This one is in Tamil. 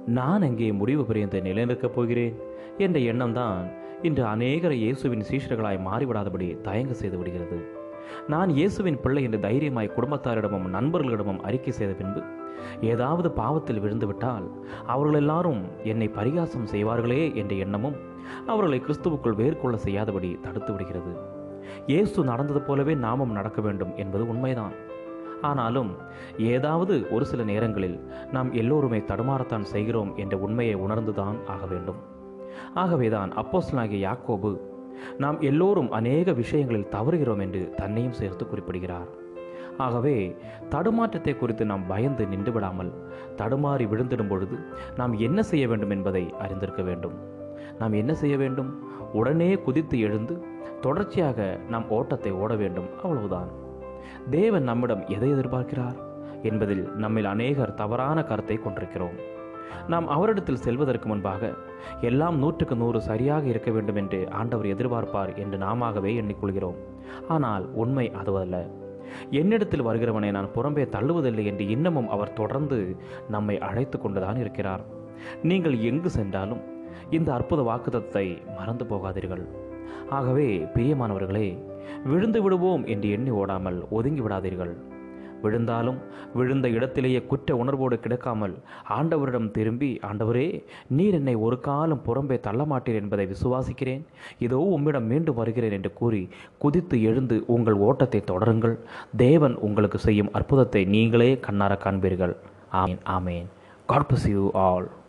நான் எங்கே முடிவு புரிந்து நிலைநிற்கப் போகிறேன் என்ற எண்ணம்தான் இன்று அநேகரை இயேசுவின் சீஷர்களாய் மாறிவிடாதபடி தயங்க செய்து விடுகிறது நான் இயேசுவின் பிள்ளை என்று தைரியமாய் குடும்பத்தாரிடமும் நண்பர்களிடமும் அறிக்கை செய்த பின்பு ஏதாவது பாவத்தில் விழுந்துவிட்டால் அவர்கள் எல்லாரும் என்னை பரிகாசம் செய்வார்களே என்ற எண்ணமும் அவர்களை கிறிஸ்துவுக்குள் வேர்கொள்ள செய்யாதபடி தடுத்து விடுகிறது இயேசு நடந்தது போலவே நாமும் நடக்க வேண்டும் என்பது உண்மைதான் ஆனாலும் ஏதாவது ஒரு சில நேரங்களில் நாம் எல்லோருமே தடுமாறத்தான் செய்கிறோம் என்ற உண்மையை உணர்ந்துதான் ஆக வேண்டும் ஆகவேதான் அப்போஸ்தலனாகிய யாக்கோபு நாம் எல்லோரும் அநேக விஷயங்களில் தவறுகிறோம் என்று தன்னையும் சேர்த்து குறிப்பிடுகிறார் ஆகவே தடுமாற்றத்தை குறித்து நாம் பயந்து நின்று விடாமல் தடுமாறி விழுந்திடும் பொழுது நாம் என்ன செய்ய வேண்டும் என்பதை அறிந்திருக்க வேண்டும் நாம் என்ன செய்ய வேண்டும் உடனே குதித்து எழுந்து தொடர்ச்சியாக நாம் ஓட்டத்தை ஓட வேண்டும் அவ்வளவுதான் தேவன் நம்மிடம் எதை எதிர்பார்க்கிறார் என்பதில் நம்மில் அநேகர் தவறான கருத்தை கொண்டிருக்கிறோம் நாம் அவரிடத்தில் செல்வதற்கு முன்பாக எல்லாம் நூற்றுக்கு நூறு சரியாக இருக்க வேண்டும் என்று ஆண்டவர் எதிர்பார்ப்பார் என்று நாமவே எண்ணிக்கொள்கிறோம் ஆனால் உண்மை அதுவல்ல என்னிடத்தில் வருகிறவனை நான் புறம்பே தள்ளுவதில்லை என்று இன்னமும் அவர் தொடர்ந்து நம்மை அழைத்து கொண்டுதான் இருக்கிறார் நீங்கள் எங்கு சென்றாலும் இந்த அற்புத வாக்குத்தத்தை மறந்து போகாதீர்கள் ஆகவே பிரியமானவர்களே விழுந்து விடுவோம் என்று எண்ணி ஓடாமல் ஒதுங்கி விடாதீர்கள் விழுந்தாலும் விழுந்த இடத்திலேயே குற்ற உணர்வோடு கிடக்காமல் ஆண்டவரிடம் திரும்பி ஆண்டவரே நீர் என்னை ஒரு காலம் புறம்பே தள்ளமாட்டீர் என்பதை விசுவாசிக்கிறேன் இதோ உம்மிடம் மீண்டும் வருகிறேன் என்று கூறி குதித்து எழுந்து உங்கள் ஓட்டத்தை தொடருங்கள் தேவன் உங்களுக்கு செய்யும் அற்புதத்தை நீங்களே கண்ணார காண்பீர்கள் ஆமேன் ஆமேன் காட் bless you ஆல்